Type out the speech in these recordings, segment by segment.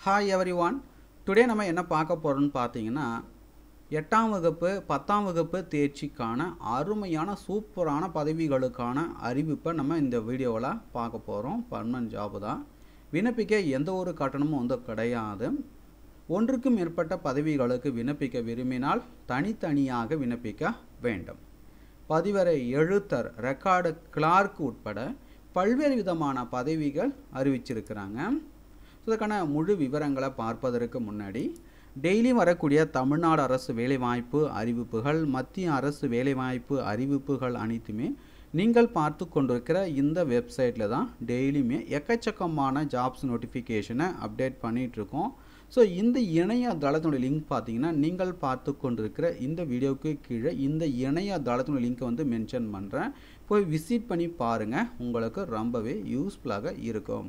hi every one today நம்ம என்ன பார்க்க போகிறோம்னு பார்த்தீங்கன்னா எட்டாம் வகுப்பு பத்தாம் வகுப்பு தேர்ச்சிக்கான அருமையான சூப்பரான பதவிகளுக்கான அறிவிப்பை நம்ம இந்த வீடியோவில் பார்க்க போகிறோம் பர்மனன்ட் ஜாப் தான் விண்ணப்பிக்க எந்த ஒரு கட்டணமும் வந்து கிடையாது ஒன்றுக்கும் மேற்பட்ட பதவிகளுக்கு விண்ணப்பிக்க விரும்பினால் தனித்தனியாக விண்ணப்பிக்க வேண்டும் பதிவரை எழுத்தர் ரெக்கார்டு கிளார்க் உட்பட பல்வேறு விதமான பதவிகள் அறிவிச்சிருக்கிறாங்க இதற்கான முழு விவரங்களை பார்ப்பதற்கு முன்னாடி டெய்லி வரக்கூடிய தமிழ்நாடு அரசு வேலைவாய்ப்பு அறிவிப்புகள் மத்திய அரசு வேலைவாய்ப்பு அறிவிப்புகள் அனைத்துமே நீங்கள் பார்த்து கொண்டிருக்கிற இந்த வெப்சைட்டில் தான் டெய்லியுமே எக்கச்சக்கமான ஜாப்ஸ் நோட்டிஃபிகேஷனை அப்டேட் பண்ணிகிட்ருக்கோம் ஸோ இந்த இணையதளத்தினுடைய லிங்க் பார்த்தீங்கன்னா நீங்கள் பார்த்து கொண்டிருக்கிற இந்த வீடியோவுக்கு கீழே இந்த இணையதளத்தினுடைய லிங்க்கை வந்து மென்ஷன் பண்ணுறேன் போய் விசிட் பண்ணி பாருங்கள் உங்களுக்கு ரொம்பவே யூஸ்ஃபுல்லாக இருக்கும்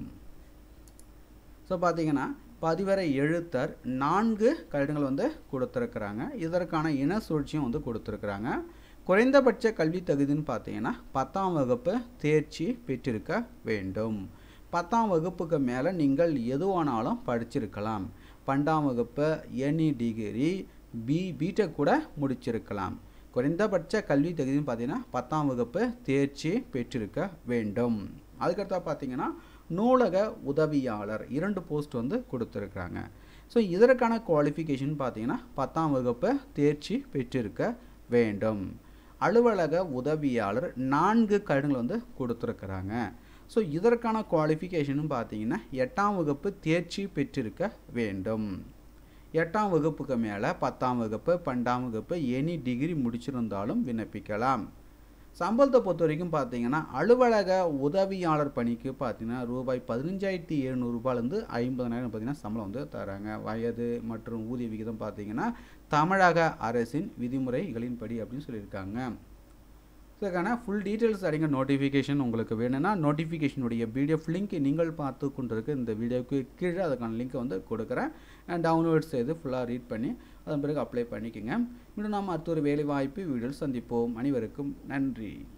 ஸோ பார்த்தீங்கன்னா பதிவரை எழுத்தர் நான்கு கட்டிடங்கள் வந்து கொடுத்துருக்குறாங்க இதற்கான இன சூழ்ச்சியும் வந்து கொடுத்துருக்குறாங்க குறைந்தபட்ச கல்வி தகுதின்னு பார்த்தீங்கன்னா பத்தாம் வகுப்பு தேர்ச்சி பெற்றிருக்க வேண்டும் பத்தாம் வகுப்புக்கு மேலே நீங்கள் எதுவானாலும் படிச்சிருக்கலாம் பன்னெண்டாம் வகுப்பு எனி டிகிரி பி பிடெக் கூட முடிச்சிருக்கலாம் குறைந்தபட்ச கல்வி தகுதின்னு பார்த்தீங்கன்னா பத்தாம் வகுப்பு தேர்ச்சி பெற்றிருக்க வேண்டும் அதுக்கடுத்தா பார்த்தீங்கன்னா நூலக உதவியாளர் இரண்டு போஸ்ட் வந்து கொடுத்துருக்குறாங்க ஸோ இதற்கான குவாலிஃபிகேஷன் பார்த்தீங்கன்னா பத்தாம் வகுப்பு தேர்ச்சி பெற்றிருக்க வேண்டும் அலுவலக உதவியாளர் நான்கு கடிதங்கள் வந்து கொடுத்துருக்குறாங்க ஸோ இதற்கான குவாலிஃபிகேஷனும் பார்த்தீங்கன்னா எட்டாம் வகுப்பு தேர்ச்சி பெற்றிருக்க வேண்டும் எட்டாம் வகுப்புக்கு மேலே பத்தாம் வகுப்பு பன்னெண்டாம் வகுப்பு எனி டிகிரி முடிச்சிருந்தாலும் விண்ணப்பிக்கலாம் சம்பளத்தை பொறுத்த வரைக்கும் பார்த்தீங்கன்னா அலுவலக உதவியாளர் பணிக்கு பார்த்தீங்கன்னா ரூபாய் பதினஞ்சாயிரத்தி எழுநூறுபாலேருந்து ஐம்பதனாயிரம் பார்த்தீங்கன்னா சம்பளம் வந்து தராங்க வயது மற்றும் ஊதிய விகிதம் பார்த்தீங்கன்னா தமிழக அரசின் விதிமுறைகளின்படி அப்படின்னு சொல்லியிருக்காங்க இதுக்கான ஃபுல் டீட்டெயில்ஸ் அடங்கிய நோட்டிஃபிகேஷன் உங்களுக்கு வேணும்னா நோட்டிஃபிகேஷனுடைய பிடிஎஃப் லிங்க் நீங்கள் பார்த்து கொண்டிருக்க இந்த வீடியோவுக்கு கீழே அதுக்கான லிங்க்கை வந்து கொடுக்குறேன் டவுன்லோட் செய்து ஃபுல்லாக ரீட் பண்ணி அதன் பிறகு அப்ளை பண்ணிக்கோங்க மீண்டும் நாம் அடுத்த ஒரு வேலை வாய்ப்பு வீடியோவில் சந்திப்போம் அனைவருக்கும் நன்றி